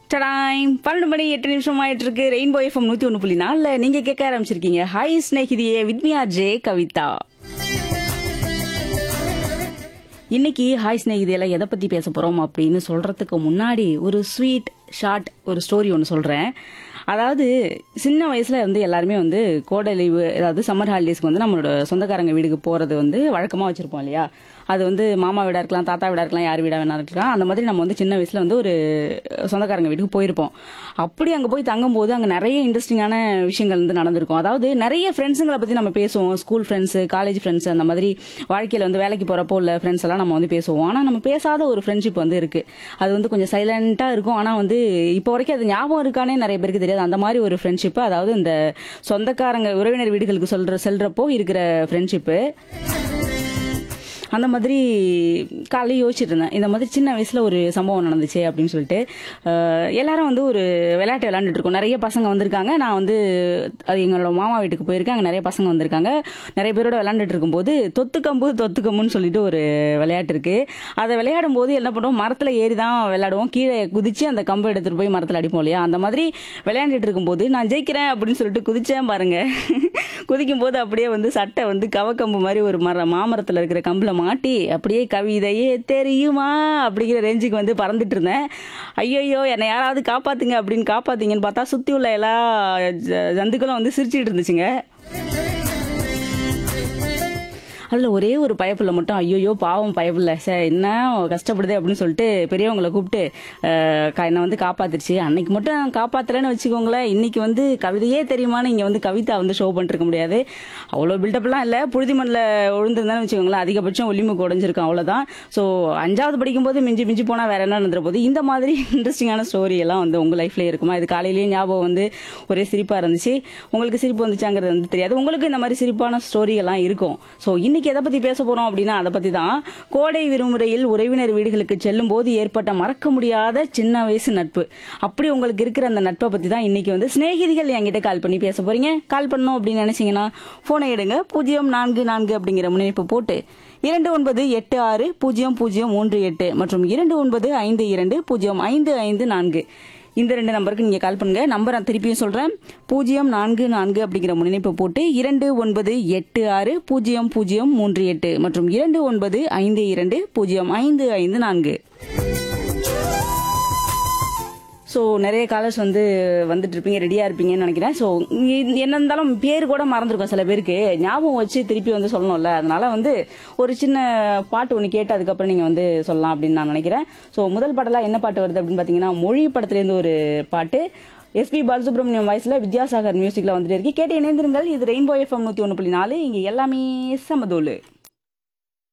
டடாய்ம் பன்னெண்டு மணி எட்டு நிமிஷம் ஆயிட்டு இருக்கு ரெயின்போ எஃப்எம் நூத்தி ஒன்று புள்ளி நாலுல நீங்க கேட்க ஆரம்பிச்சிருக்கீங்க ஹாய் ஸ்நேகிதியே வித்மியா ஜே கவிதா இன்னைக்கு ஹாய் ஸ்நேகிதியில எதை பத்தி பேச போறோம் அப்படின்னு சொல்றதுக்கு முன்னாடி ஒரு ஸ்வீட் ஷார்ட் ஒரு ஸ்டோரி ஒன்று சொல்றேன் அதாவது சின்ன வயசுல வந்து எல்லாருமே வந்து கோடை லீவு அதாவது சம்மர் ஹாலிடேஸ்க்கு வந்து நம்மளோட சொந்தக்காரங்க வீட்டுக்கு போறது வந்து வழக்கமா வச்சிருப்போம் இல்லையா அது வந்து மாமா வீடா இருக்கலாம் தாத்தா வீடா இருக்கலாம் யார் வீடா வேணா இருக்கலாம் அந்த மாதிரி நம்ம வந்து சின்ன வயசுல வந்து ஒரு சொந்தக்காரங்க வீட்டுக்கு போயிருப்போம் அப்படி அங்க போய் தங்கும்போது அங்க நிறைய இன்ட்ரெஸ்டிங்கான விஷயங்கள் வந்து நடந்திருக்கும் அதாவது நிறைய ஃப்ரெண்ட்ஸுங்களை பத்தி நம்ம பேசுவோம் ஸ்கூல் ஃப்ரெண்ட்ஸ் காலேஜ் ஃப்ரெண்ட்ஸ் அந்த மாதிரி வாழ்க்கையில வந்து வேலைக்கு போறப்போ உள்ள ஃப்ரெண்ட்ஸ் எல்லாம் நம்ம வந்து பேசுவோம் ஆனா நம்ம பேசாத ஒரு ஃப்ரெண்ட்ஷிப் வந்து இருக்கு அது வந்து கொஞ்சம் சைலண்டா இருக்கும் ஆனா வந்து இப்போ வரைக்கும் அது ஞாபகம் இருக்கானே நிறைய பேருக்கு தெரியாது அந்த மாதிரி ஒரு ஃப்ரெண்ட்ஷிப் அதாவது இந்த சொந்தக்காரங்க உறவினர் வீடுகளுக்கு சொல்ற செல்றப்போ இருக்கிற ஃப்ரெண்ட்ஷிப்பு அந்த மாதிரி காலையில் யோசிச்சுட்டு இருந்தேன் இந்த மாதிரி சின்ன வயசுல ஒரு சம்பவம் நடந்துச்சு அப்படின்னு சொல்லிட்டு அஹ், எல்லாரும் வந்து ஒரு விளையாட்டு விளையாண்டுட்டு இருக்கோம் நிறைய பசங்க வந்திருக்காங்க நான் வந்து அது எங்களோட மாமா வீட்டுக்கு போயிருக்கேன் அங்கே நிறைய பசங்க வந்திருக்காங்க நிறைய பேரோட விளையாண்டுட்டு இருக்கும்போது தொத்து கம்பு தொத்து கம்புன்னு சொல்லிட்டு ஒரு விளையாட்டு இருக்கு அதை விளையாடும் போது என்ன பண்ணுவோம் மரத்துல ஏறி தான் விளையாடுவோம் கீழே குதிச்சு அந்த கம்பை எடுத்துட்டு போய் மரத்துல அடிப்போம் இல்லையா அந்த மாதிரி விளையாண்டுட்டு இருக்கும்போது நான் ஜெயிக்கிறேன் அப்படின்னு சொல்லிட்டு குதிச்சேன் பாருங்க குதிக்கும் போது அப்படியே வந்து சட்டை வந்து கவக்கம்பு மாதிரி ஒரு மர மாமரத்துல இருக்கிற கம்புல மாட்டி அப்படியே கவிதையே தெரியுமா அப்படிங்கிற ரேஞ்சுக்கு வந்து பறந்துட்டு இருந்தேன் ஐயோ என்னை யாராவது காப்பாத்துங்க அப்படின்னு காப்பாத்தீங்கன்னு பார்த்தா சுத்தி உள்ள எல்லா ஜ- ஜந்துக்களும் வந்து சிரிச்சிட்டு இருந்துச்சுங்க அதுல ஒரே ஒரு பயப்புள்ள மட்டும் ஐயோயோ பாவம் பயப்புள்ள சார் என்ன கஷ்டப்படுதே அப்படின்னு சொல்லிட்டு பெரியவங்களை கூப்பிட்டு அஹ், க- என்னை வந்து காப்பாத்துருச்சு அன்னைக்கு மட்டும் காப்பாத்தலன்னு வச்சுக்கோங்களேன் இன்னைக்கு வந்து கவிதையே தெரியுமான்னு இங்க வந்து கவிதா வந்து ஷோ பண்ணிட்டு இருக்க முடியாது அவ்வளோ பில்டப்லாம் இல்லை புழுதி மண்ணில் விழுந்திருந்தான்னு வச்சுக்கோங்களேன் அதிகபட்சம் ஒலிமுக்கு உடஞ்சிருக்கும் அவ்வளோதான் ஸோ அஞ்சாவது படிக்கும்போது மிஞ்சி மிஞ்சி போனால் வேற என்ன நடந்துற போது இந்த மாதிரி இன்ட்ரெஸ்டிங்கான ஸ்டோரி எல்லாம் வந்து உங்க லைஃப்ல இருக்குமா இது காலையிலேயே ஞாபகம் வந்து ஒரே சிரிப்பா இருந்துச்சு உங்களுக்கு சிரிப்பு வந்துச்சாங்கிறது வந்து தெரியாது உங்களுக்கு இந்த மாதிரி சிரிப்பான ஸ்டோரி எல்லாம் இருக்கும் ஸோ இன்னைக்கு எதை பத்தி பேச போறோம் அப்படின்னா அதை பத்தி தான் கோடை விடுமுறையில் உறவினர் வீடுகளுக்கு செல்லும் போது ஏற்பட்ட மறக்க முடியாத சின்ன வயசு நட்பு அப்படி உங்களுக்கு இருக்கிற அந்த நட்பை பத்தி தான் இன்னைக்கு வந்து சிநேகிதிகள் என்கிட்ட கால் பண்ணி பேச போறீங்க கால் பண்ணணும் அப்படின்னு நினைச்சீங்கன்னா போனை எடுங்க பூஜ்ஜியம் நான்கு நான்கு அப்படிங்கிற முனைப்பு போட்டு இரண்டு ஒன்பது எட்டு ஆறு பூஜ்ஜியம் பூஜ்ஜியம் மூன்று எட்டு மற்றும் இரண்டு ஒன்பது ஐந்து இரண்டு பூஜ்ஜியம் ஐந்து ஐந்து நான்கு இந்த ரெண்டு நம்பருக்கு நீங்க கால் பண்ணுங்க நம்பர் நான் திருப்பியும் சொல்றேன் பூஜ்ஜியம் நான்கு நான்கு அப்படிங்கிற முன்னிணைப்பு போட்டு இரண்டு ஒன்பது எட்டு ஆறு பூஜ்ஜியம் பூஜ்ஜியம் மூன்று எட்டு மற்றும் இரண்டு ஒன்பது ஐந்து இரண்டு பூஜ்ஜியம் ஐந்து ஐந்து நான்கு ஸோ நிறைய காலர்ஸ் வந்து வந்துட்டு இருப்பீங்க ரெடியாக இருப்பீங்கன்னு நினைக்கிறேன் ஸோ என்ன இருந்தாலும் பேர் கூட மறந்துருக்கும் சில பேருக்கு ஞாபகம் வச்சு திருப்பி வந்து சொல்லணும்ல அதனால வந்து ஒரு சின்ன பாட்டு ஒன்று கேட்டு அதுக்கப்புறம் நீங்கள் வந்து சொல்லலாம் அப்படின்னு நான் நினைக்கிறேன் ஸோ முதல் பாட்டெல்லாம் என்ன பாட்டு வருது அப்படின்னு பார்த்தீங்கன்னா மொழி படத்துலேருந்து ஒரு பாட்டு எஸ்பி பாலசுப்ரமணியம் வாய்ஸ்ல வித்யாசாகர் மியூசிக்ல வந்துட்டு இருக்கு கேட்டு இணைந்திருங்கள் இது ரெயின்போ எஃப்எம் நூற்றி ஒன்று புள்ளி நாலு இங்கே எல்லாமே சமதோலு